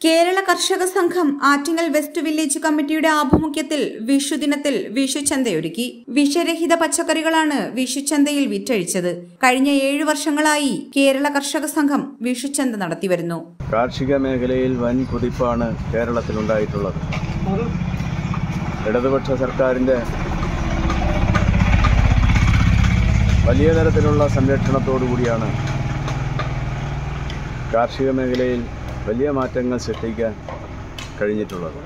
കേരള കർഷക സംഘം Attingal west village കമ്മിറ്റിയുടെ ആഭിമുഖ്യത്തിൽ വിഷുദിനത്തിൽ വിഷുചന്തയൊരുക്കി വിഷരഹിത പച്ചക്കറികളാണ് വിഷുചന്തയിൽ വിറ്റഴിച്ചത് കഴിഞ്ഞ ഏഴു വർഷങ്ങളായി കേരള കർഷക സംഘം വിഷുചന്ത നടത്തിവരുന്നു കാർഷിക മേഖലയിൽ വൻ കുതിപ്പാണ് കേരളത്തിലുണ്ടായിട്ടുള്ളത് ഇടതുപക്ഷ സർക്കാരിൻ്റെ വലിയ തരത്തിലുള്ള സംരക്ഷണത്തോടു കൂടിയാണ് കാർഷിക മേഖലയിൽ വലിയ മാറ്റങ്ങൾ സൃഷ്ടിക്കാൻ കഴിഞ്ഞിട്ടുള്ളത്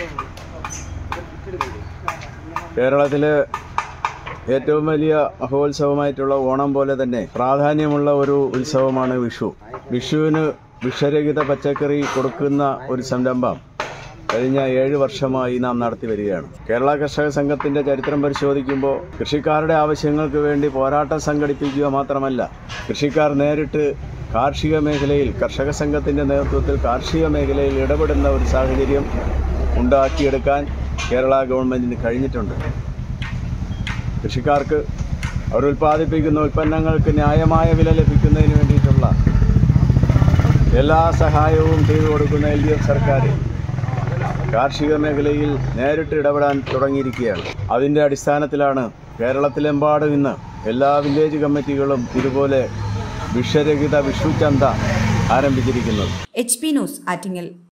കേരളത്തിൽ ഏറ്റവും വലിയ മഹോത്സവമായിട്ടുള്ള ഓണം പോലെ തന്നെ പ്രാധാന്യമുള്ള ഒരു ഉത്സവമാണ് വിഷു വിഷുവിന് വിഷരഹിത പച്ചക്കറി കൊടുക്കുന്ന ഒരു സംരംഭം കഴിഞ്ഞ ഏഴ് വർഷമായി നാം നടത്തി വരികയാണ് കേരള കർഷക സംഘത്തിന്റെ ചരിത്രം പരിശോധിക്കുമ്പോൾ കൃഷിക്കാരുടെ ആവശ്യങ്ങൾക്ക് വേണ്ടി പോരാട്ടം സംഘടിപ്പിക്കുക മാത്രമല്ല കൃഷിക്കാർ നേരിട്ട് കാർഷിക മേഖലയിൽ കർഷക സംഘത്തിന്റെ നേതൃത്വത്തിൽ കാർഷിക മേഖലയിൽ ഇടപെടുന്ന ഒരു സാഹചര്യം ഉണ്ടാക്കിയെടുക്കാൻ കേരള ഗവൺമെന്റിന് കഴിഞ്ഞിട്ടുണ്ട് കൃഷിക്കാർക്ക് അവർ ഉൽപ്പാദിപ്പിക്കുന്ന ഉൽപ്പന്നങ്ങൾക്ക് ന്യായമായ വില ലഭിക്കുന്നതിന് വേണ്ടിയിട്ടുള്ള എല്ലാ സഹായവും ചെയ്തു കൊടുക്കുന്ന എൽ ഡി എഫ് സർക്കാർ കാർഷിക മേഖലയിൽ നേരിട്ട് ഇടപെടാൻ തുടങ്ങിയിരിക്കുകയാണ് അതിൻ്റെ അടിസ്ഥാനത്തിലാണ് കേരളത്തിലെമ്പാടും ഇന്ന് എല്ലാ വില്ലേജ് കമ്മിറ്റികളും ഇതുപോലെ വിഷരഹിത വിഷുചന്ത ആരംഭിച്ചിരിക്കുന്നത് എച്ച് പി ന്യൂസ് ആറ്റിങ്ങൽ